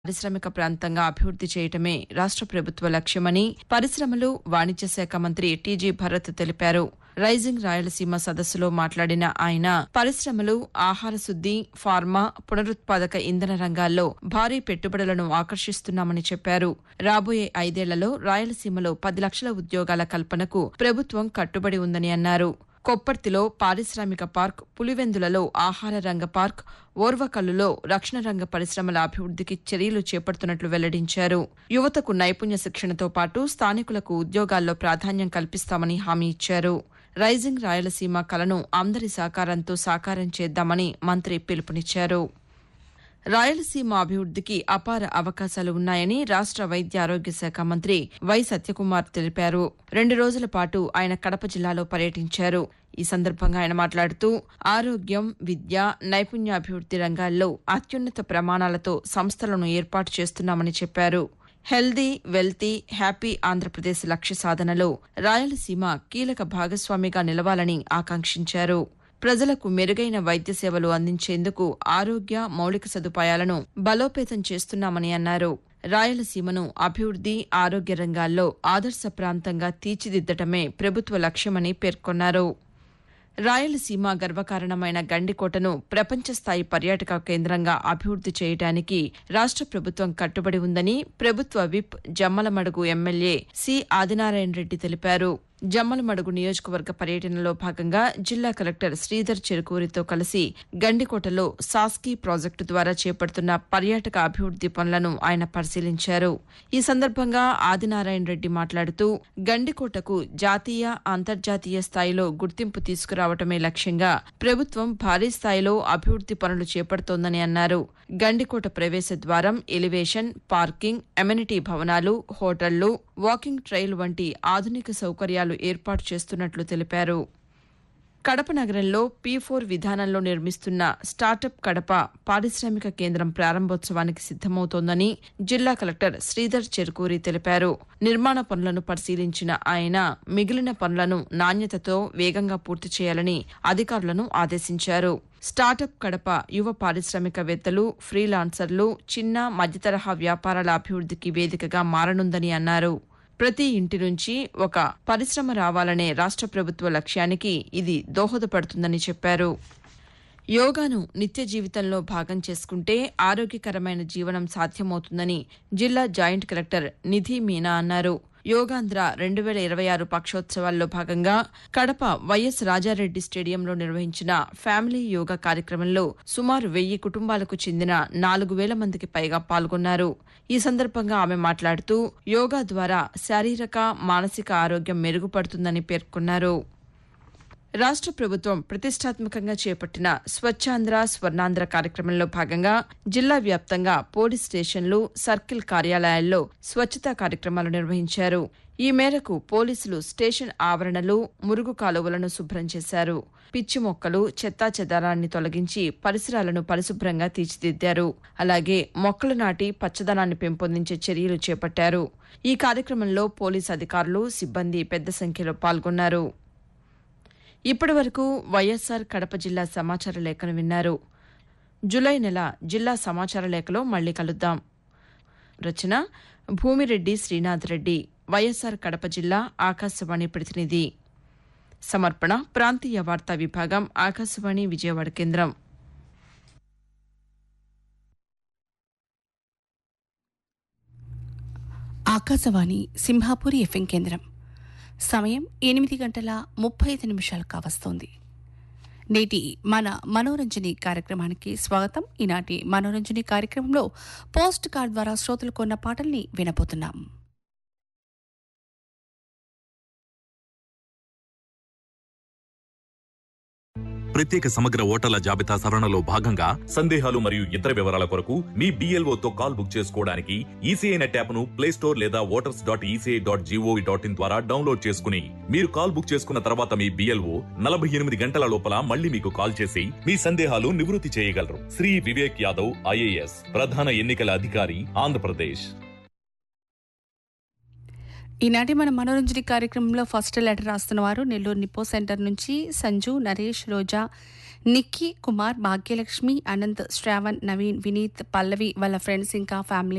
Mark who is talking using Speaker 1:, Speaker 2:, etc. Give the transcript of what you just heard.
Speaker 1: పారిశ్రామిక ప్రాంతంగా అభివృద్ది చేయటమే రాష్ట ప్రభుత్వ లక్ష్యమని పరిశ్రమలు వాణిజ్య శాఖ మంత్రి టీజీ భరత్ తెలిపారు రైజింగ్ రాయలసీమ సదస్సులో మాట్లాడిన ఆయన పరిశ్రమలు ఆహార శుద్ది ఫార్మా పునరుత్పాదక ఇంధన రంగాల్లో భారీ పెట్టుబడులను ఆకర్షిస్తున్నామని చెప్పారు రాబోయే ఐదేళ్లలో రాయలసీమలో పది లక్షల ఉద్యోగాల కల్పనకు ప్రభుత్వం కట్టుబడి ఉందని అన్నారు కొప్పర్తిలో పారిశ్రామిక పార్క్ పులివెందులలో ఆహార రంగ పార్క్ ఓర్వకల్లులో రక్షణ రంగ పరిశ్రమల అభివృద్దికి చర్యలు చేపడుతున్నట్లు వెల్లడించారు యువతకు నైపుణ్య శిక్షణతో పాటు స్థానికులకు ఉద్యోగాల్లో ప్రాధాన్యం కల్పిస్తామని హామీ ఇచ్చారు రైజింగ్ రాయలసీమ కలను అందరి సహకారంతో సాకారం చేద్దామని మంత్రి పిలుపునిచ్చారు రాయలసీమ అభివృద్దికి అపార అవకాశాలు ఉన్నాయని రాష్ట వైద్య ఆరోగ్య శాఖ మంత్రి వై సత్యకుమార్ తెలిపారు రెండు రోజుల పాటు ఆయన కడప జిల్లాలో పర్యటించారు ఈ సందర్భంగా ఆయన మాట్లాడుతూ ఆరోగ్యం విద్య నైపుణ్యాభివృద్ది రంగాల్లో అత్యున్నత ప్రమాణాలతో సంస్థలను ఏర్పాటు చేస్తున్నామని చెప్పారు హెల్దీ వెల్తీ హ్యాపీ ఆంధ్రప్రదేశ్ లక్ష్య సాధనలో రాయలసీమ కీలక భాగస్వామిగా నిలవాలని ఆకాంక్షించారు ప్రజలకు మెరుగైన వైద్య సేవలు అందించేందుకు ఆరోగ్య మౌలిక సదుపాయాలను బలోపేతం చేస్తున్నామని అన్నారు రాయలసీమను అభివృద్ది ఆరోగ్య రంగాల్లో ఆదర్శ ప్రాంతంగా తీర్చిదిద్దటమే ప్రభుత్వ లక్ష్యమని పేర్కొన్నారు రాయలసీమ గర్వకారణమైన గండికోటను ప్రపంచ స్థాయి పర్యాటక కేంద్రంగా అభివృద్ది చేయడానికి రాష్ట ప్రభుత్వం కట్టుబడి ఉందని ప్రభుత్వ whip Jammalamadugu MLA C Adinarayana Reddy తెలిపారు జమ్మలమడుగు నియోజకవర్గ పర్యటనలో భాగంగా జిల్లా కలెక్టర్ శ్రీధర్ చెరుకూరితో కలిసి గండికోటలో సాస్కీ ప్రాజెక్టు ద్వారా చేపడుతున్న పర్యాటక అభివృద్ది పనులను ఆయన పరిశీలించారు ఈ సందర్భంగా ఆదినారాయణ రెడ్డి మాట్లాడుతూ గండికోటకు జాతీయ అంతర్జాతీయ స్థాయిలో గుర్తింపు తీసుకురావటమే లక్ష్యంగా ప్రభుత్వం భారీ స్థాయిలో అభివృద్ది పనులు చేపడుతోందని అన్నారు గండికోట ప్రవేశ ద్వారం ఎలివేషన్ పార్కింగ్ అమ్యూనిటీ భవనాలు హోటళ్లు వాకింగ్ ట్రైల్ వంటి ఆధునిక సౌకర్యాలు ఏర్పాటు చేస్తున్నట్లు తెలిపారు కడప నగరంలో పీ ఫోర్ విధానంలో నిర్మిస్తున్న స్టార్టప్ కడప పారిశ్రామిక కేంద్రం ప్రారంభోత్సవానికి సిద్దమవుతోందని జిల్లా కలెక్టర్ శ్రీధర్ చెరుకూరి తెలిపారు నిర్మాణ పనులను పరిశీలించిన ఆయన మిగిలిన పనులను నాణ్యతతో వేగంగా పూర్తి చేయాలని అధికారులను ఆదేశించారు స్టార్టప్ కడప యువ పారిశ్రామికవేత్తలు ఫ్రీలాన్సర్లు చిన్న మధ్యతరహా వ్యాపారాల అభివృద్దికి వేదికగా మారనుందని అన్నారు ప్రతి ఇంటి నుంచి ఒక పరిశ్రమ రావాలనే రాష్ట ప్రభుత్వ లక్ష్యానికి ఇది దోహదపడుతుందని చెప్పారు యోగాను నిత్య జీవితంలో భాగం చేసుకుంటే ఆరోగ్యకరమైన జీవనం సాధ్యమవుతుందని జిల్లా జాయింట్ కలెక్టర్ నిధి మీనా అన్నారు యోగాంధ్ర రెండు వేల ఇరవై ఆరు పక్షోత్సవాల్లో భాగంగా కడప వైఎస్ రాజారెడ్డి స్టేడియంలో నిర్వహించిన ఫ్యామిలీ యోగా కార్యక్రమంలో సుమారు వెయ్యి కుటుంబాలకు చెందిన నాలుగు వేల మందికి పైగా పాల్గొన్నారు ఈ సందర్భంగా ఆమె మాట్లాడుతూ యోగా ద్వారా శారీరక మానసిక ఆరోగ్యం మెరుగుపడుతుందని పేర్కొన్నారు రాష్ట ప్రభుత్వం ప్రతిష్టాత్మకంగా చేపట్టిన స్వచ్ఛాంధ్ర స్వర్ణాంధ్ర కార్యక్రమంలో భాగంగా జిల్లా వ్యాప్తంగా పోలీస్ స్టేషన్లు సర్కిల్ కార్యాలయాల్లో స్వచ్ఛతా కార్యక్రమాలు నిర్వహించారు ఈ మేరకు పోలీసులు స్టేషన్ ఆవరణలు మురుగు కాలువలను శుభ్రం చేశారు పిచ్చి మొక్కలు చెత్తా చెదారాన్ని తొలగించి పరిసరాలను పరిశుభ్రంగా తీర్చిదిద్దారు అలాగే మొక్కలు నాటి పచ్చదనాన్ని పెంపొందించే చర్యలు చేపట్టారు ఈ కార్యక్రమంలో పోలీసు అధికారులు సిబ్బంది పెద్ద సంఖ్యలో పాల్గొన్నారు ఇప్పటి వరకు వైఎస్సార్ కడప జిల్లా సమాచార లేఖను విన్నారు జులై నెల జిల్లా సమాచార లేఖలో మళ్లీ కలుద్దాం రచన భూమిరెడ్డి శ్రీనాథ్ రెడ్డి వైఎస్సార్ కడప జిల్లా ఆకాశవాణి ప్రతినిధి సమర్పణ ప్రాంతీయ వార్తా విభాగం ఆకాశవాణి విజయవాడ కేంద్రం
Speaker 2: ఆకాశవాణి సింహాపురి ఎఫ్ఎం కేంద్రం సమయం ఎనిమిది గంటల ముప్పై ఐదు నిమిషాలు కావస్తోంది నేటి మన మనోరంజని కార్యక్రమానికి స్వాగతం ఈనాటి మనోరంజని కార్యక్రమంలో పోస్ట్ కార్డ్ ద్వారా శ్రోతలు కొన్న పాటల్ని వినబోతున్నాం
Speaker 3: ప్రత్యేక సమగ్ర ఓటర్ల జాబితా సవరణలో భాగంగా సందేహాలు మరియు ఇతర వివరాల కొరకు మీ BLO తో కాల్ బుక్ చేసుకోవడానికి ఈసీఐ నెట్ యాప్ను ప్లే స్టోర్ లేదా voters dot ECI dot GOV dot in ద్వారా డౌన్లోడ్ చేసుకుని మీరు కాల్ బుక్ చేసుకున్న తర్వాత మీ బిఎల్ఓ నలభై ఎనిమిది గంటల లోపల మళ్ళీ మీకు కాల్ చేసి మీ సందేహాలు నివృత్తి చేయగలరు శ్రీ వివేక్ యాదవ్ ఐఏఎస్ ప్రధాన ఎన్నికల అధికారి ఆంధ్రప్రదేశ్
Speaker 2: ఈనాటి మన మనోరంజని కార్యక్రమంలో ఫస్ట్ లెటర్ రాస్తున్న వారు నెల్లూరు నిప్పో సెంటర్ నుంచి సంజు నరేష్ రోజా నిక్కీ కుమార్ భాగ్యలక్ష్మి అనంత్ శ్రావణ్ నవీన్ వినీత్ పల్లవి వాళ్ళ ఫ్రెండ్స్ ఇంకా ఫ్యామిలీ